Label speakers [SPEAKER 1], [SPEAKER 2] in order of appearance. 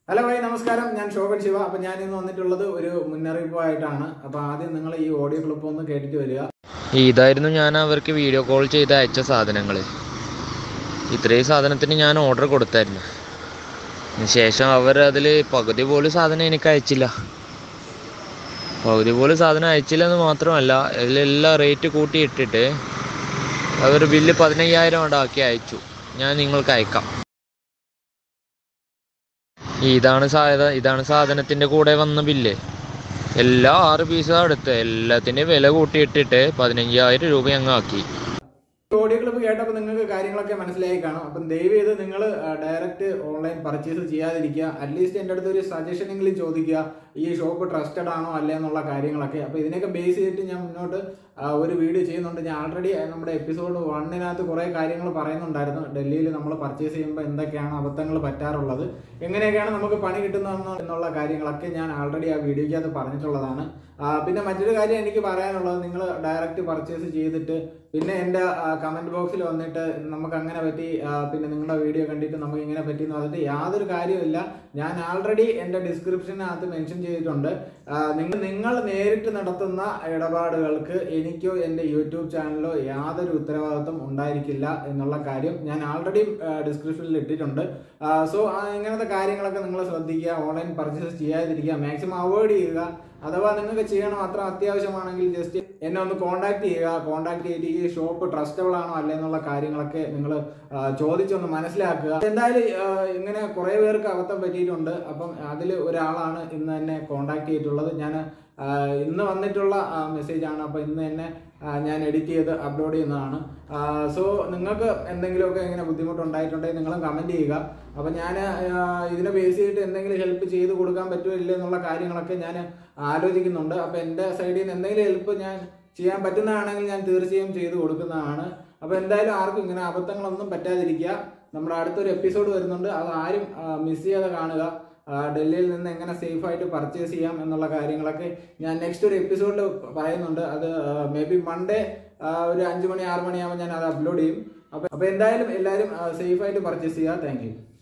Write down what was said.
[SPEAKER 1] hello Bhai നമസ്കാരം ഞാൻ ശോഭൻ ശിവ അപ്പൊ ഞാൻ ഇന്ന് വന്നിട്ടുള്ളത് ഒരു മുന്നറിയിപ്പുമായിട്ടാണ് അപ്പൊ ആദ്യം നിങ്ങൾ ഈ ഓഡിയോ ക്ലിപ്പ് ഒന്ന് കേട്ടിട്ട് വരിക
[SPEAKER 2] ഇതായിരുന്നു ഞാൻ അവർക്ക് വീഡിയോ കോൾ ചെയ്ത് അയച്ച സാധനങ്ങൾ ഇത്രയും സാധനത്തിന് ഞാൻ ഓർഡർ കൊടുത്തായിരുന്നു അതിന് ശേഷം അവർ അതിൽ പകുതി പോലും സാധനം എനിക്ക് അയച്ചില്ല പകുതി പോലും സാധനം അയച്ചില്ല എന്ന് മാത്രമല്ല അതിലെല്ലാം റേറ്റ് കൂട്ടി ഇട്ടിട്ട് അവർ ബില്ല് പതിനയ്യായിരം ഉണ്ടാക്കി അയച്ചു ഞാൻ നിങ്ങൾക്ക് അയക്കാം ഇതാണ് സാധ ഇതാണ് സാധനത്തിൻ്റെ കൂടെ വന്ന ബില്ല് എല്ലാ ആറ് പീസാണ് എടുത്ത് എല്ലാത്തിൻ്റെയും വില കൂട്ടിയിട്ടിട്ട് പതിനഞ്ചായിരം രൂപ അങ്ങ് ആക്കി
[SPEAKER 1] ഈ ഓഡിയോ ക്ലിപ്പ് കേട്ടപ്പോൾ നിങ്ങൾക്ക് കാര്യങ്ങളൊക്കെ മനസ്സിലായി കാണും അപ്പം ദയവ് ചെയ്ത് നിങ്ങൾ ഡയറക്റ്റ് ഓൺലൈൻ പർച്ചേസ് ചെയ്യാതിരിക്കുക അറ്റ്ലീസ്റ്റ് എൻ്റെ അടുത്ത് ഒരു സജഷൻ എങ്കിലും ചോദിക്കുക ഈ ഷോപ്പ് ട്രസ്റ്റഡ് ആണോ അല്ലേ എന്നുള്ള കാര്യങ്ങളൊക്കെ അപ്പോൾ ഇതിനൊക്കെ ബേസ് ചെയ്തിട്ട് ഞാൻ മുന്നോട്ട് ആ, ഒരു വീഡിയോ ചെയ്യുന്നുണ്ട് ഞാൻ ആൾറെഡി നമ്മുടെ എപ്പിസോഡ് വണ്ണിനകത്ത് കുറേ കാര്യങ്ങൾ പറയുന്നുണ്ടായിരുന്നു ഡൽഹിയിൽ നമ്മൾ പർച്ചേസ് ചെയ്യുമ്പോൾ എന്തൊക്കെയാണ് അബദ്ധങ്ങൾ പറ്റാറുള്ളത് എങ്ങനെയൊക്കെയാണ് നമുക്ക് പണി കിട്ടുന്നതെന്ന് എന്നുള്ള കാര്യങ്ങളൊക്കെ ഞാൻ ആൾറെഡി ആ വീഡിയോയ്ക്കകത്ത് പറഞ്ഞിട്ടുള്ളതാണ് ആ, പിന്നെ മറ്റൊരു കാര്യം എനിക്ക് പറയാനുള്ളത് നിങ്ങൾ ഡയറക്റ്റ് പർച്ചേസ് ചെയ്തിട്ട് പിന്നെ എൻ്റെ കമന്റ് ബോക്സിൽ വന്നിട്ട് നമുക്ക് അങ്ങനെ പറ്റി ആ, പിന്നെ നിങ്ങളുടെ വീഡിയോ കണ്ടിട്ട് നമുക്ക് ഇങ്ങനെ പറ്റി എന്ന് പറഞ്ഞിട്ട് യാതൊരു കാര്യമില്ല ഞാൻ ആൾറെഡി എൻ്റെ ഡിസ്ക്രിപ്ഷനകത്ത് മെൻഷൻ ചെയ്തിട്ടുണ്ട് ആ, നിങ്ങൾ നിങ്ങൾ നേരിട്ട് നടത്തുന്ന ഇടപാടുകൾക്ക് എനിക്കോ എൻ്റെ യൂട്യൂബ് ചാനലിലോ യാതൊരു ഉത്തരവാദിത്വം ഉണ്ടായിരിക്കില്ല എന്നുള്ള കാര്യം ഞാൻ ആൾറെഡി ഡിസ്ക്രിപ്ഷനിൽ ഇട്ടിട്ടുണ്ട് സോ ഇങ്ങനത്തെ കാര്യങ്ങളൊക്കെ നിങ്ങൾ ശ്രദ്ധിക്കുക ഓൺലൈൻ പർച്ചേസ് ചെയ്യാതിരിക്കുക മാക്സിമം അവോയ്ഡ് ചെയ്യുക അഥവാ നിങ്ങൾക്ക് ചെയ്യണം അത്ര അത്യാവശ്യമാണെങ്കിൽ ജസ്റ്റ് എന്നെ ഒന്ന് കോൺടാക്ട് ചെയ്യുക കോൺടാക്ട് ചെയ്തിട്ട് ഈ ഷോപ്പ് ട്രസ്റ്റബിൾ ആണോ അല്ലേ എന്നുള്ള കാര്യങ്ങളൊക്കെ നിങ്ങൾ ചോദിച്ചൊന്ന് മനസ്സിലാക്കുക എന്തായാലും ആ, ഇങ്ങനെ കുറേ പേർക്ക് അബദ്ധം പറ്റിയിട്ടുണ്ട് അപ്പം അതിൽ ഒരാളാണ് ഇന്ന് എന്നെ കോൺടാക്ട് ചെയ്തിട്ടുള്ളത് ഞാൻ ആ, ഇന്ന് വന്നിട്ടുള്ള മെസ്സേജ് ആണ് അപ്പോൾ ഇന്ന് തന്നെ ആ, ഞാൻ എഡിറ്റ് ചെയ്ത് അപ്ലോഡ് ചെയ്യുന്നതാണ് സോ നിങ്ങൾക്ക് എന്തെങ്കിലുമൊക്കെ ഇങ്ങനെ ബുദ്ധിമുട്ടുണ്ടായിട്ടുണ്ടെങ്കിൽ നിങ്ങളും കമൻറ്റ് ചെയ്യുക അപ്പം ഞാൻ ഇതിനെ ബേസ് ചെയ്തിട്ട് എന്തെങ്കിലും ഹെൽപ്പ് ചെയ്ത് കൊടുക്കാൻ പറ്റുമോ ഇല്ലേ എന്നുള്ള കാര്യങ്ങളൊക്കെ ഞാൻ ആലോചിക്കുന്നുണ്ട് അപ്പം എൻ്റെ സൈഡിൽ നിന്ന് എന്തെങ്കിലും ഹെൽപ്പ് ഞാൻ ചെയ്യാൻ പറ്റുന്നതാണെങ്കിൽ ഞാൻ തീർച്ചയായും ചെയ്ത് കൊടുക്കുന്നതാണ് അപ്പോൾ എന്തായാലും ആർക്കും ഇങ്ങനെ അബദ്ധങ്ങളൊന്നും പറ്റാതിരിക്കുക നമ്മുടെ അടുത്തൊരു എപ്പിസോഡ് വരുന്നുണ്ട് അത് ആരും മിസ് ചെയ്യാതെ കാണുക ആ, ഡൽഹിയിൽ നിന്ന് എങ്ങനെ സേഫ് ആയിട്ട് പർച്ചേസ് ചെയ്യാം എന്നുള്ള കാര്യങ്ങളൊക്കെ ഞാൻ നെക്സ്റ്റ് ഒരു എപ്പിസോഡിൽ പറയുന്നുണ്ട് അത് മേ ബി മൺഡേ ഒരു അഞ്ച് മണി ആറ് മണിയാകുമ്പോൾ ഞാൻ അത് അപ്ലോഡ് ചെയ്യും അപ്പോൾ അപ്പോൾ എന്തായാലും എല്ലാവരും സേഫ് ആയിട്ട് പർച്ചേസ് ചെയ്യുക താങ്ക് യു